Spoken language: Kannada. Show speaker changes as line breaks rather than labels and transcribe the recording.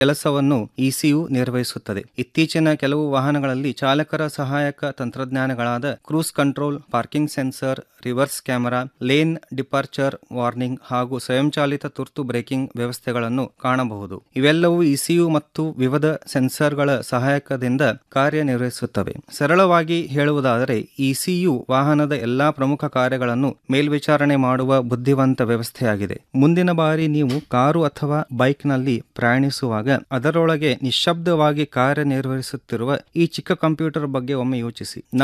ಕೆಲಸವನ್ನು ಇಸಿಯು ನಿರ್ವಹಿಸುತ್ತದೆ ಇತ್ತೀಚಿನ ಕೆಲವು ವಾಹನಗಳಲ್ಲಿ ಚಾಲಕರ ಸಹಾಯಕ ತಂತ್ರಜ್ಞಾನಗಳಾದ cruise control parking sensor reverse camera lane departure warning ಹಾಗೂ ಸ್ವಯಂಚಾಲಿತ ತುರ್ತು ಬ್ರೇಕಿಂಗ್ ವ್ಯವಸ್ಥೆಗಳನ್ನು ಕಾಣಬಹುದು ಇವೆಲ್ಲವೂ ಇಸಿಯು ಮತ್ತು ವಿವಿಧ ಸೆನ್ಸರ್ಗಳ ಸಹಾಯಕದಿಂದ ಕಾರ್ಯನಿರ್ವಹಿಸುತ್ತವೆ ಸರಳವಾಗಿ ಹೇಳುವುದಾದರೆ ಇಸಿಯು ವಾಹನದ ಎಲ್ಲಾ ಪ್ರಮುಖ ಕಾರ್ಯಗಳನ್ನು ಮೇಲ್ವಿಚಾರಣೆ ಮಾಡುವ ಬುದ್ಧಿವಂತ ವ್ಯವಸ್ಥೆಯಾಗಿದೆ ಮುಂದಿನ ಬಾರಿ ನೀವು ಕಾರು ಅಥವಾ ಬೈಕ್ನಲ್ಲಿ ಪ್ರಯಾಣಿಸುವಾಗ ಅದರೊಳಗೆ ನಿಶ್ಶಬ್ದವಾಗಿ ಕಾರ್ಯನಿರ್ವಹಿಸುತ್ತಿರುವ ಈ ಚಿಕ್ಕ ಕಂಪ್ಯೂಟರ್ ಬಗ್ಗೆ ಒಮ್ಮೆ ಯೋಚಿಸಿ